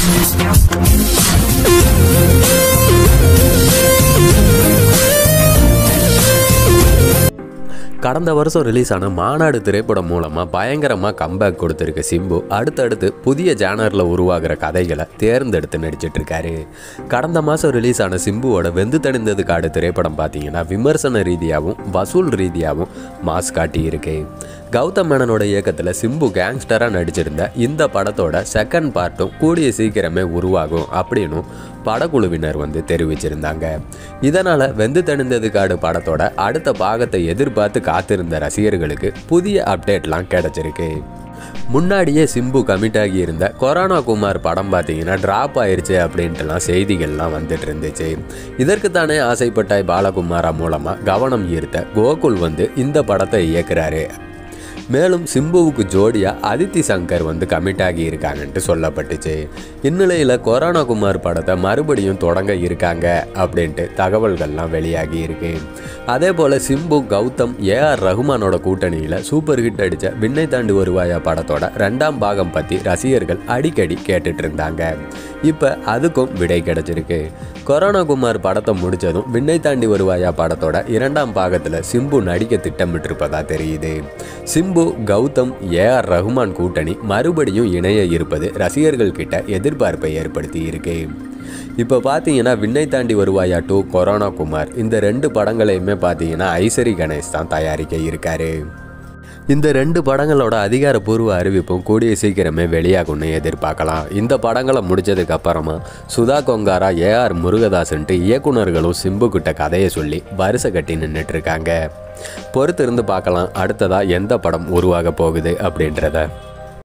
கடந்த வருஷம் ரிலீஸ் ஆன மாநாடு திரைப்படம் மூலமாக பயங்கரமாக கம்பேக் கொடுத்துருக்க சிம்பு அடுத்தடுத்து புதிய ஜானரில் உருவாகிற கதைகளை தேர்ந்தெடுத்து நடிச்சிட்டு இருக்காரு கடந்த மாதம் ரிலீஸ் ஆன சிம்புவோட வெந்து தணிந்தது காடு திரைப்படம் பார்த்தீங்கன்னா விமர்சன ரீதியாகவும் வசூல் ரீதியாகவும் மாஸ் காட்டியிருக்கு கௌதம் மேனனோட இயக்கத்தில் சிம்பு கேங்ஸ்டராக நடிச்சிருந்த இந்த படத்தோட செகண்ட் பார்ட்டும் கூடிய சீக்கிரமே உருவாகும் அப்படின்னும் படக்குழுவினர் வந்து தெரிவிச்சிருந்தாங்க இதனால் வெந்து தணிந்தது காடு படத்தோட அடுத்த பாகத்தை எதிர்பார்த்து காத்திருந்த ரசிகர்களுக்கு புதிய அப்டேட்லாம் கிடைச்சிருக்கு முன்னாடியே சிம்பு கமிட் ஆகி இருந்த கொரோனா குமார் படம் பார்த்தீங்கன்னா ட்ராப் ஆயிருச்சு அப்படின்ட்டுலாம் செய்திகள்லாம் வந்துட்டு இருந்துச்சு இதற்கு தானே ஆசைப்பட்டாய் பாலகுமாரா மூலமாக கவனம் ஈர்த்த கோகுல் வந்து இந்த படத்தை இயக்குறாரு மேலும் சிம்புவுக்கு ஜோடியாக அதித்தி சங்கர் வந்து கமிட் ஆகி இருக்காங்கன்ட்டு சொல்லப்பட்டுச்சு இந்நிலையில் கொரோனா குமார் படத்தை மறுபடியும் தொடங்க இருக்காங்க அப்படின்ட்டு தகவல்கள்லாம் வெளியாகி இருக்கு அதே போல் சிம்பு கௌதம் ஏஆர் ரகுமானோட கூட்டணியில் சூப்பர் ஹிட் அடித்த விண்ணை தாண்டி வருவாயா படத்தோட ரெண்டாம் பாகம் பற்றி ரசிகர்கள் அடிக்கடி கேட்டுட்டு இருந்தாங்க இப்போ அதுக்கும் விடை கிடைச்சிருக்கு கொரோனா குமார் படத்தை முடிச்சதும் விண்ணை தாண்டி வருவாயா படத்தோட இரண்டாம் பாகத்தில் சிம்பு நடிக்க திட்டமிட்டிருப்பதா தெரியுது சிம்பு கௌதம் ஏஆர் ரகுமான் கூட்டணி மறுபடியும் இணைய இருப்பது ரசிகர்கள் கிட்ட எதிர்பார்ப்பை ஏற்படுத்தி இருக்கு இப்போ பார்த்தீங்கன்னா விண்ணை தாண்டி வருவாயா டூ கொரோனா குமார் இந்த ரெண்டு படங்களையுமே பார்த்தீங்கன்னா ஐசரி கணேஷ் தான் தயாரிக்க இருக்காரு இந்த ரெண்டு படங்களோட அதிகாரப்பூர்வ அறிவிப்பும் கூடிய சீக்கிரமே வெளியாகும்னு எதிர்பார்க்கலாம் இந்த படங்களை முடிச்சதுக்கு அப்புறமா சுதா கொங்காரா ஏஆர் முருகதாசன்ட்டு இயக்குனர்களும் சிம்பு கிட்ட கதையை சொல்லி வரிசை கட்டி நின்றுட்டு இருக்காங்க பொறுத்திருந்து பார்க்கலாம் அடுத்ததா எந்த படம் உருவாக போகுது அப்படின்றத